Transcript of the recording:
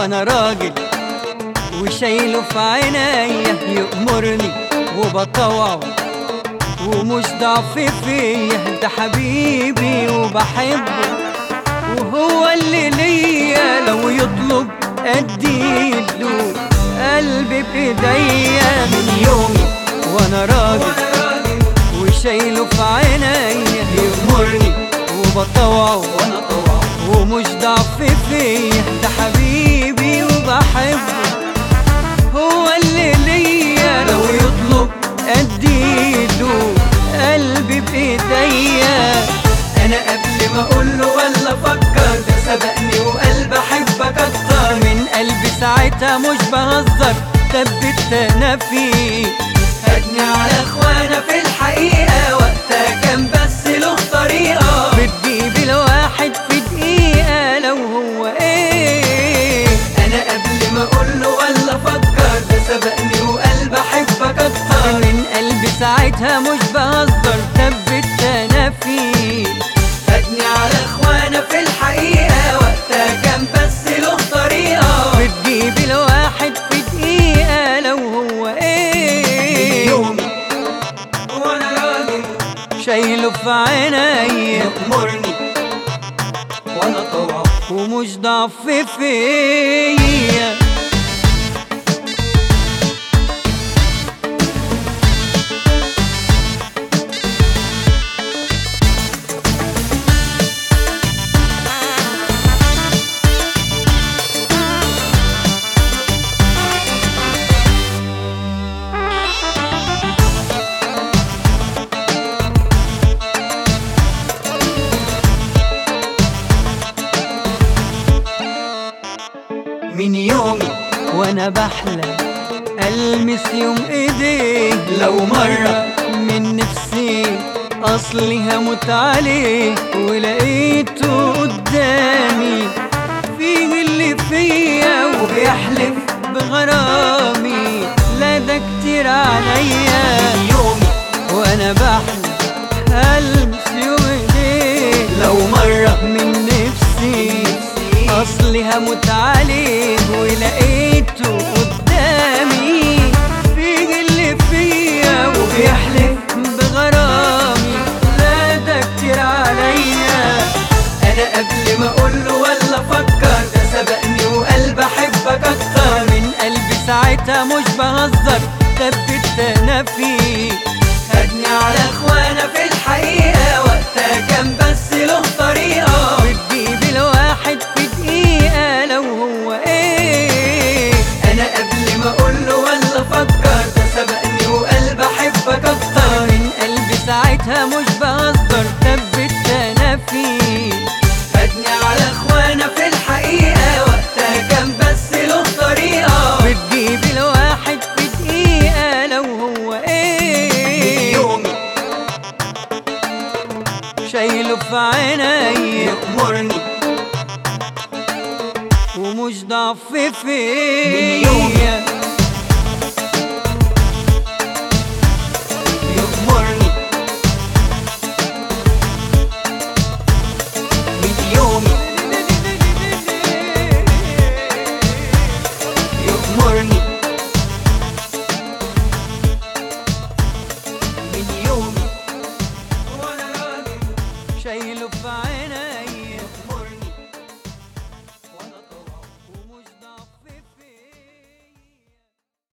وانا راجل وشايله في عينيا يأمرني وبطوعه ومش ضعف فيا ده حبيبي وبحبه وهو اللي ليا لو يطلب اديله قلبي بايديا من يومي وانا راجل وشايله في عينيا يأمرني وبطوعه وانا طوعه ومش ضعف فيا ده حبيبي وبحبه هو اللي ليا لو يطلب اديله قلبي بايديا انا قبل ما اقوله ولا افكر ده سبقني وقلب احبك اكتر من قلبي ساعتها مش بهزر ثبت انا فيه خدني على اخوانا في الحقيقه وقتها كان بس له طريقه بتجيب الواحد في دقيقه لو هو ايه انا قبل ما اقوله ولا افكر ده سبقني وقلب احبك اكتر من قلبي ساعتها مش بهزر ثبت انا فيه خدني على اخوانا في الحقيقه وقتها كان بس له طريقه بتجيب الواحد في دقيقه لو هو ايه يومي وانا راجل شايله في عينيا يأمرني وانا طوعه ومش ضعف فيا من يومي وانا بحلم المس يوم ايديه لو مرة من نفسي اصلي هموت عليه ولقيته قدامي فيه اللي فيا وبيحلف بغرامي لا ده كتير عليا يومي وانا بحلم المس يوم ايديه لو مرة من نفسي اصلي هموت عليه ولقيته قدامي فيه اللي فيا وبيحلف بغرامي لا ده كتير عليا انا قبل ما اقوله ولا افكر ده سبقني وقلب احبك اكتر من قلبي ساعتها مش بهزر ثبت انا فيه خدني على اخوانا في الحقيقه وقتها كان بس له طريقه بتجيب الواحد في دقيقه لو هو ايه انا قبل ما اقوله ولا افكر ده سبقني وقلب احبك اكتر من قلبي ساعتها مش بهزر ثبت انا فيه خدني على اخوانا في الحقيقه وقتها كان بس له طريقه بتجيب الواحد في دقيقه لو هو ايه يومي شايله في عينيا يأمرني ومش ضعف فيا